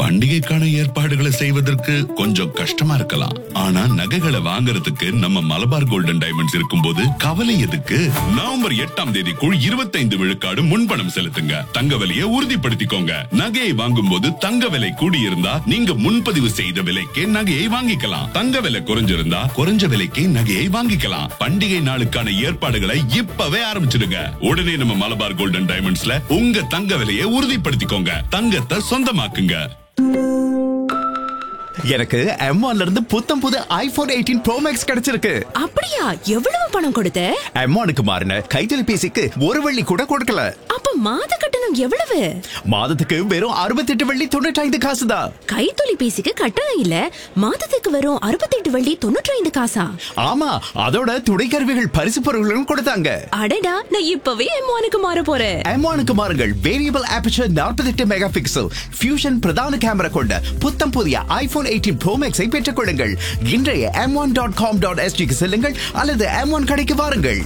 பண்டிகைக்கான ஏற்பாடுகளை செய்வதற்கு கொஞ்சம் கஷ்டமா இருக்கலாம் ஆனா நகைகளை வாங்குறதுக்கு நம்ம மலபார் கோல்டன் டைமண்ட்ஸ் இருக்கும்போது கவலை எதுக்கு நவம்பர் எட்டாம் தேதிக்குள் இருபத்தைந்து விழுக்காடு முன்பணம் செலுத்துங்க தங்க விலையை உறுதிப்படுத்திக்கோங்க நகையை வாங்கும் போது தங்க விலை கூடியிருந்தா நீங்க முன்பதிவு செய்த விலைக்கே நகையை வாங்கிக்கலாம் தங்க விலை குறைஞ்சிருந்தா குறைஞ்ச விலைக்கே நகையை வாங்கிக்கலாம் பண்டிகை நாளுக்கான ஏற்பாடுகளை இப்பவே ஆரம்பிச்சிடுங்க உடனே நம்ம மலபார் கோல்டன் டைமண்ட்ஸ்ல உங்க தங்க விலையை உறுதிப்படுத்திக்கோங்க தங்கத்தை சொந்தமாக்குங்க எனக்கு M1 ல இருந்து புத்தம் புது ஐபோன் எயிட்டீன் ப்ரோ மேக்ஸ் கிடைச்சிருக்கு அப்படியா எவ்வளவு பணம் கொடுத்த M1க்கு மாறின கைத்தொலைபேசிக்கு ஒரு வெள்ளி கூட கொடுக்கல அப்ப மாத கட்டணம் எவ்வளவு மாதத்துக்கு வெறும் அறுபத்தெட்டு வெள்ளி தொண்ணூற்றி ஐந்து காசு தான் கைத்தொலைபேசிக்கு கட்டணம் இல்ல மாதத்துக்கு வரும் அறுபத்தெட்டு வள்ளி தொண்ணூற்றி ஐந்து காசா ஆமா அதோட துணைக்கருவிகள் பரிசு பொருட்களும் கொடுத்தாங்க அடடா நான் இப்பவே எம்மானுக்கு மாற போறேன் M1க்கு மாறுங்கள் variable aperture 48 megapixel fusion பிரதான கேமரா கொண்ட புத்தம் புதிய ஐபோன் எயிட்டீன் ப்ரோ மேக்ஸை பெற்றுக் கொள்ளுங்கள் இன்றைய M one dot com dot எஸ்டிக்கு செல்லுங்கள் அல்லது எம் ஒன் கடைக்கு வாருங்கள்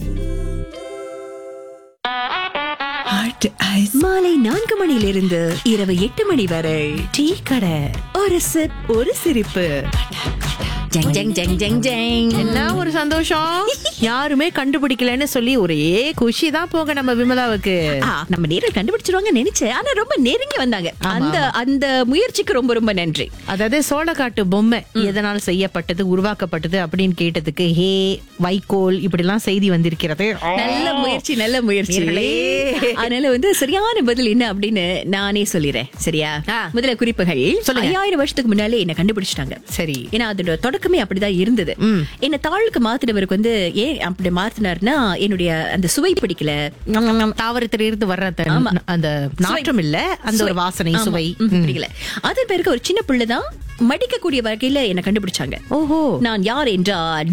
மாலை நான்கு மணியிலிருந்து இரவு எட்டு மணி வரை டீ கடை ஒரு சிப் ஒரு சிரிப்பு ஜங் ஜங் ஜங் ஜங் ஜங் என்ன ஒரு சந்தோஷம் யாருமே கண்டுபிடிக்கலன்னு சொல்லி ஒரே குஷி தான் போங்க நம்ம விமலாவுக்கு ஆ, நம்ம நேரில் கண்டுபிடிச்சிருவாங்க நினைச்சேன் ஆனா ரொம்ப நெருங்கி வந்தாங்க அந்த அந்த முயற்சிக்கு ரொம்ப ரொம்ப நன்றி அதாவது சோளக்காட்டு பொம்மை எதனால் செய்யப்பட்டது உருவாக்கப்பட்டது அப்படின்னு கேட்டதுக்கு ஹே வைக்கோல் இப்படி எல்லாம் செய்தி வந்திருக்கிறது நல்ல முயற்சி நல்ல முயற்சி நேர்களே. அதனால வந்து சரியான பதில் என்ன அப்படின்னு நானே சொல்லிடுறேன் சரியா ஆ. முதல்ல குறிப்புகள் சொல்லுங்க. ஐயாயிரம் வருஷத்துக்கு முன்னாலே என்ன கண்டுபிடிச்சிட்டாங்க சரி ஏன்னா அதோட தொடக்கமே அப்படிதான் இருந்தது என்ன தாளுக்கு மாத்தினவருக்கு வந்து ஏன் அப்படி மாத்தினார்னா என்னுடைய அந்த சுவை பிடிக்கல தாவரத்துல இருந்து வர்ற அந்த- ஆமா. அந்த நாற்றம் இல்ல அந்த ஒரு சுவை. வாசனை ஆமா. சுவை ம், பிடிக்கல அதன் பிறகு ஒரு சின்ன பிள்ளைதான் மடிக்கக்கூடிய வகையில என்ன கண்டுபிடிச்சாங்க ஓஹோ நான் யார் என்றால்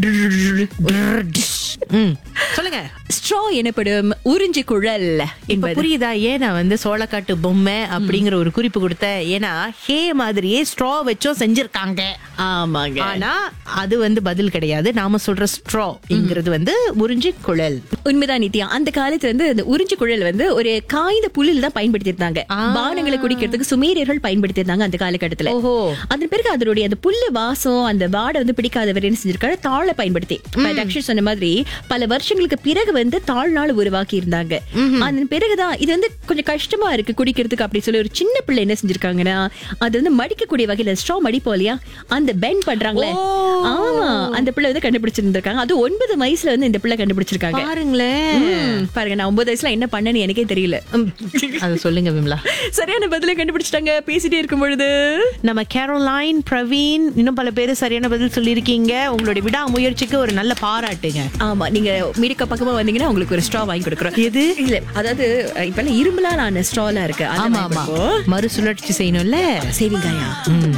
ம். சொல்லுங்க ஸ்ட்ரா எனப்படும் உறிஞ்சி குழல் இப்ப என்பது புரியுதா ஏன் நான் வந்து சோளக்காட்டு பொம்மை அப்படிங்கிற ஒரு குறிப்பு கொடுத்தேன் ஏன்னா ஹே மாதிரியே ஸ்ட்ரா வச்சும் செஞ்சிருக்காங்க ஆமாங்க ஆனா அது வந்து பதில் கிடையாது நாம சொல்ற ஸ்ட்ராங்கிறது வந்து உறிஞ்சி குழல் உண்மைதான் நித்யா அந்த காலத்துல வந்து அந்த உறிஞ்சி குழல் வந்து ஒரு காய்ந்த புல்லில் தான் பயன்படுத்தி இருந்தாங்க ஆ. பானங்களை குடிக்கிறதுக்கு சுமேரியர்கள் பயன்படுத்தி இருந்தாங்க அந்த காலகட்டத்துல ஓஹோ. அதன் பிறகு அதனுடைய அந்த புல்லு வாசம் அந்த வாடை வந்து பிடிக்காதவர் என்ன செஞ்சிருக்காரு தாளை பயன்படுத்தி இப்ப தக்ஷி சொன்ன மாதிரி பல வருஷங்களுக்கு பிறகு வந்து தாழ்நாள் உருவாக்கி இருந்தாங்க அதன் பிறகுதான் இது வந்து கொஞ்சம் கஷ்டமா இருக்கு குடிக்கிறதுக்கு அப்படி சொல்லி ஒரு சின்ன பிள்ளை என்ன செஞ்சிருக்காங்கன்னா அது வந்து மடிக்கக்கூடிய வகையில ஸ்ட்ரா மடிப்போம் இல்லையா அந்த பெண்ட் பண்றாங்களே ஓ. ஆமா அந்த பிள்ளை வந்து கண்டுபிடிச்சிருந்திருக்காங்க அது ஒன்பது வயசுல வந்து இந்த பிள்ளை கண்டுபிடிச்சிருக்காங்க பாருங்களேன் ம், பாருங்க நான் ஒன்பது வயசுல என்ன பண்ணேன்னு எனக்கே தெரியல அது சொல்லுங்க விமலா சரியான பதிலை கண்டுபிடிச்சிட்டாங்க பேசிட்டே இருக்கும் பொழுது நம்ம கேரோலைன் பிரவீன் இன்னும் பல பேர் சரியான பதில் சொல்லியிருக்கீங்க உங்களுடைய விடா முயற்சிக்கு ஒரு நல்ல பாராட்டுங்க ஆமா நீங்க மீடிக்க பக்கமா வந்தீங்கன்னா உங்களுக்கு ஒரு ஸ்ட்ரா வாங்கி கொடுக்குறோம் எது? இல்ல அதாவது இப்ப எல்லாம் இரும்புலாம் நான் ஸ்ட்ராலாம் இருக்கு ஆமா ஆமா மறுசுழற்சி செய்யணும்ல சரிங்கய்யா ம்.